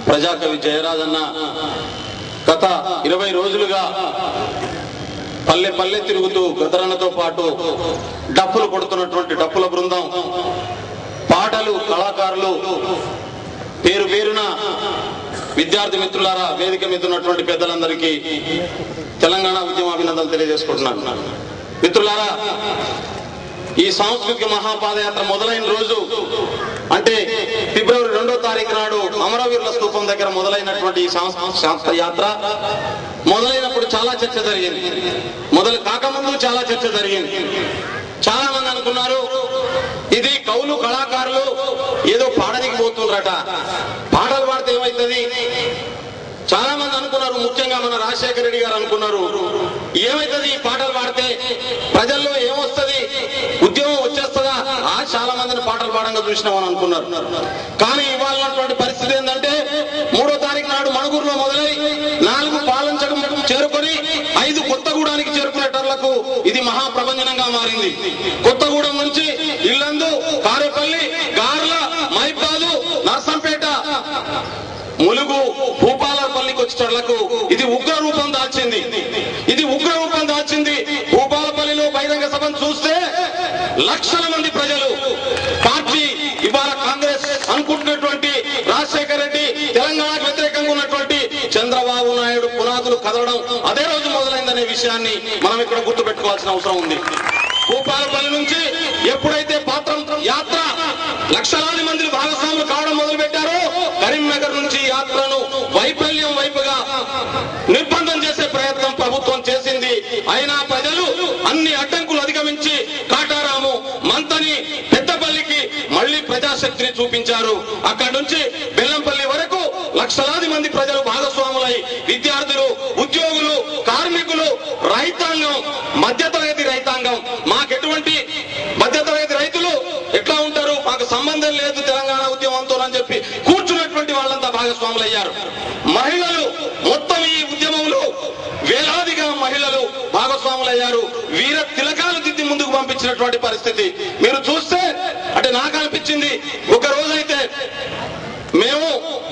ప్రజాకవి జయరాజన్న గత ఇరవై రోజులుగా పల్లె పల్లె తిరుగుతూ గదరన్నతో పాటు డప్పులు కొడుతున్నటువంటి డప్పుల బృందం పాటలు కళాకారులు పేరు పేరున విద్యార్థి మిత్రులారా వేదిక మీద ఉన్నటువంటి పెద్దలందరికీ తెలంగాణ ఉద్యమ అభినందనలు తెలియజేసుకుంటున్నాను మిత్రులారా ఈ సాంస్కృతిక మహాపాదయాత్ర మొదలైన రోజు అంటే ఫిబ్రవరి రెండో తారీఖు నాడు అమరవీరుల స్తూపం దగ్గర మొదలైనటువంటి ఈ సాంస్కృతిక యాత్ర మొదలైనప్పుడు చాలా చర్చ జరిగింది మొదలు కాకముందు చాలా చర్చ జరిగింది చాలా మంది అనుకున్నారు ఇది కవులు కళాకారులు ఏదో పాడనికి పోతుండ్రట పాటలు పాడితే ఏమవుతుంది చాలా మంది అనుకున్నారు ముఖ్యంగా మన రాజశేఖర రెడ్డి గారు అనుకున్నారు ఏమైతుంది ఈ పాటలు పాడితే ప్రజల్లో ఏమొస్తుంది ఉద్యమం వచ్చేస్తుందా ఆ చాలా మందిని పాటలు పాడంగా చూసినామని అనుకున్నారు కానీ ఇవాళ పరిస్థితి ఏంటంటే మూడో తారీఖు నాడు మణుగూరులో మొదలై నాలుగు పాలంచకం చేరుకొని ఐదు కొత్తగూడానికి చేరుకునేటర్లకు ఇది మహాప్రబంజనంగా మారింది కొత్తగూడెం నుంచి ఇల్లందు కారేపల్లి గార్ల మైపాదు నర్సంపేట ములుగు భూపాలపల్లికి వచ్చేటలకు ఇది ఉగ్ర రూపం దాల్చింది ఇది ఉగ్ర రూపం దాల్చింది భూపాలపల్లిలో బహిరంగ సభను చూస్తే లక్షల మంది ప్రజలు పార్టీ ఇవాళ కాంగ్రెస్ అనుకుంటున్నటువంటి రాజశేఖర రెడ్డి తెలంగాణకు వ్యతిరేకంగా ఉన్నటువంటి చంద్రబాబు నాయుడు పునాదులు కదలడం అదే రోజు మొదలైందనే విషయాన్ని మనం ఇక్కడ గుర్తు పెట్టుకోవాల్సిన అవసరం ఉంది భూపాలపల్లి నుంచి ఎప్పుడైతే పాత్రం యాత్ర లక్షలాది మంది భాగస్వాములు కావడం మొదలు పెట్టారో కరీంనగర్ నుంచి యాత్రను వైఫల్యం వైపుగా నిర్బంధం చేసే ప్రయత్నం ప్రభుత్వం చేసింది అయినా ప్రజలు అన్ని అడ్డంకులు అధిగమించి కాటారాము మంతని పెద్దపల్లికి మళ్ళీ ప్రజాశక్తిని చూపించారు అక్కడి నుంచి బెల్లంపల్లి వరకు లక్షలాది మంది ప్రజలు భాగస్వాములై విద్యార్థులు ఉద్యోగులు కార్మికులు రైతాంగం మధ్యతరగతి రైతాంగం మాకెటువంటి మధ్యతరగతి రైతులు ఎట్లా ఉంటారు మాకు సంబంధం లేదు తెలంగాణ ఉద్యమంతో అని చెప్పి కూర్చున్నటువంటి వాళ్ళంతా భాగస్వాములు అయ్యారు మహిళలు మొత్తం ఈ ఉద్యమంలో వేలాదిగా మహిళలు భాగస్వాములు అయ్యారు వీర తిలకాలు దిద్ది ముందుకు పంపించినటువంటి పరిస్థితి మీరు చూస్తే అంటే నాకు అనిపించింది ఒక రోజైతే మేము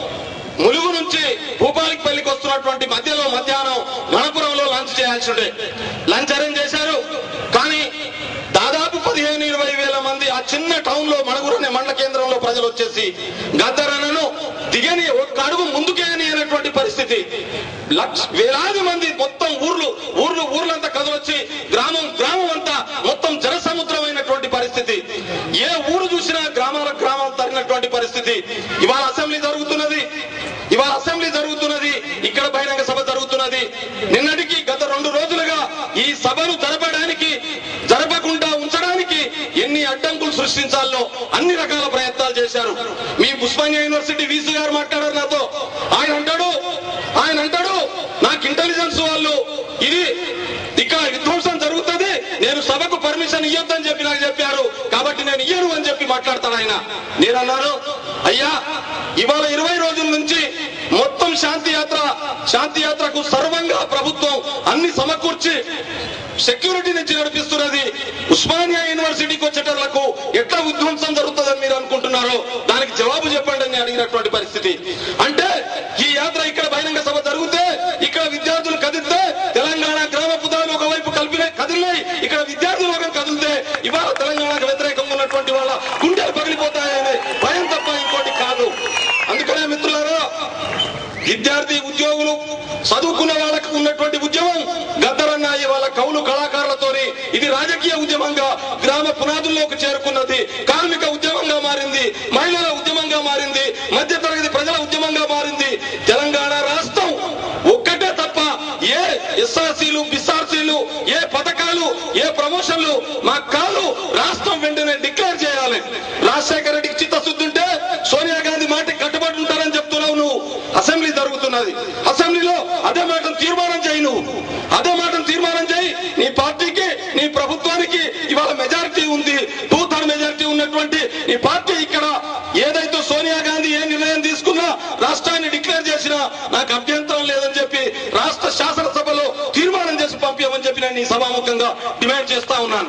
ములుగు నుంచి భూపాలికి పెళ్లికి వస్తున్నటువంటి మధ్యలో మధ్యాహ్నం గణపురంలో లంచ్ చేయాల్సి ఉండే లంచ్ అరేంజ్ చేశారు కానీ దాదాపు పదిహేను ఇరవై వేల మంది ఆ చిన్న టౌన్ లో మణుగురు అనే మండల కేంద్రంలో ప్రజలు వచ్చేసి గద్దరనను దిగని ఒక్క అడుగు ముందుకేయని అనేటువంటి పరిస్థితి లక్ష వేలాది మంది మొత్తం ఊర్లు ఊర్లు ఊర్లంతా కదలొచ్చి గ్రామం గ్రామం అంతా మొత్తం జనసముద్రమైనటువంటి పరిస్థితి ఏ ఊరు చూసినా గ్రామాల గ్రామాలు తరిగినటువంటి పరిస్థితి ఇవాళ అసెంబ్లీ జరుగుతున్నది ఇవాళ అసెంబ్లీ జరుగుతున్నది ఇక్కడ బహిరంగ సభ జరుగుతున్నది నిన్నటికి గత రెండు రోజులుగా ఈ సభను జరపడానికి జరపకుండా ఉంచడానికి ఎన్ని అడ్డంకులు సృష్టించాలో అన్ని రకాల ప్రయత్నాలు చేశారు మీ ఉస్మానియా యూనివర్సిటీ వీసీ గారు మాట్లాడారు నాతో ఆయన అంటాడు ఆయన అంటాడు నాకు ఇంటెలిజెన్స్ వాళ్ళు ఇది ఇక్కడ విధ్వంసం జరుగుతుంది నేను సభకు పర్మిషన్ ఇవ్వద్దని చెప్పి నాకు చెప్పారు కాబట్టి నేను ఇయ్యను అని చెప్పి మాట్లాడతాడు ఆయన నేను అన్నాను అయ్యా ఇవాళ ఇరవై రోజుల నుంచి మొత్తం శాంతి యాత్ర శాంతి యాత్రకు సర్వంగా ప్రభుత్వం అన్ని సమకూర్చి సెక్యూరిటీ నుంచి నడిపిస్తున్నది ఉస్మానియా యూనివర్సిటీకి వచ్చేటోళ్లకు ఎట్లా విధ్వంసం జరుగుతుందని మీరు అనుకుంటున్నారో దానికి జవాబు చెప్పండి అని అడిగినటువంటి పరిస్థితి అంటే ఈ యాత్ర ఇక్కడ బహిరంగ సభ జరిగితే ఇక్కడ విద్యార్థులు కదిలితే తెలంగాణ గ్రామ పుదాలు ఒకవైపు కలిపిన కదిలినాయి ఇక్కడ విద్యార్థులు ఒకరు కదిలితే ఇవాళ తెలంగాణకు వ్యతిరేకంగా ఉన్నటువంటి వాళ్ళ గుండెలు పగిలిపోతాయనే భయం తప్ప ఇంకోటి కాదు అందుకనే మిత్రులారా విద్యార్థి ఉద్యోగులు చదువుకున్న వాళ్ళకు ఉన్నటువంటి ఉద్యమం గద్దరన్న వాళ్ళ కవులు కళాకారులతోని ఇది రాజకీయ ఉద్యమంగా గ్రామ పునాదుల్లోకి చేరుకున్నది కార్మిక ఉద్యమంగా మారింది మహిళల ఉద్యమంగా మారింది మధ్య తరగతి ప్రజల ఉద్యమంగా మారింది తెలంగాణ రాష్ట్రం ఒక్కటే తప్ప ఏ ఎస్ఆర్సీలు బిస్ఆర్సీలు ఏ పథకాలు ఏ ప్రమోషన్లు మాకు కాదు రాష్ట్రం వెంటనే డిక్లేర్ చేయాలి రాజశేఖర రెడ్డికి చిత్తశుద్ధి ఉంటే సోనియా గాంధీ మాటకి కట్టుబడి ఉంటారని చెప్తున్నావు నువ్వు అసెంబ్లీ జరుగుతున్నది అసెంబ్లీలో అదే మాటను తీర్మానం చేయి నువ్వు అదే మాటను తీర్మానం చేయి నీ పార్టీకి నీ ప్రభుత్వానికి ఇవాళ మెజారిటీ ఉంది టూ థర్డ్ మెజారిటీ ఉన్నటువంటి నీ పార్టీ ఇక్కడ ఏదైతే సోనియా గాంధీ ఏ నిర్ణయం తీసుకున్నా రాష్ట్రాన్ని డిక్లేర్ చేసినా నాకు అభ్యంతరం లేదని చెప్పి రాష్ట్ర శాసనసభలో తీర్మానం చేసి పంపించమని చెప్పి నేను ఈ సభాముఖంగా డిమాండ్ చేస్తా ఉన్నాను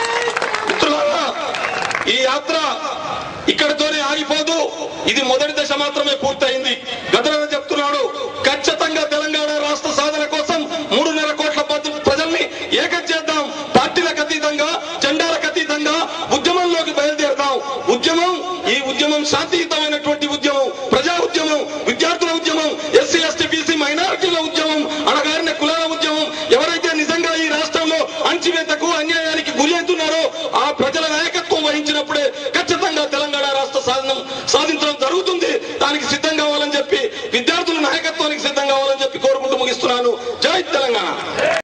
మిత్రులారా ఈ యాత్ర ఇక్కడితోనే ఆగిపోదు ఇది మొదటి దశ మాత్రమే పూర్తయింది గత శాంతియుతమైన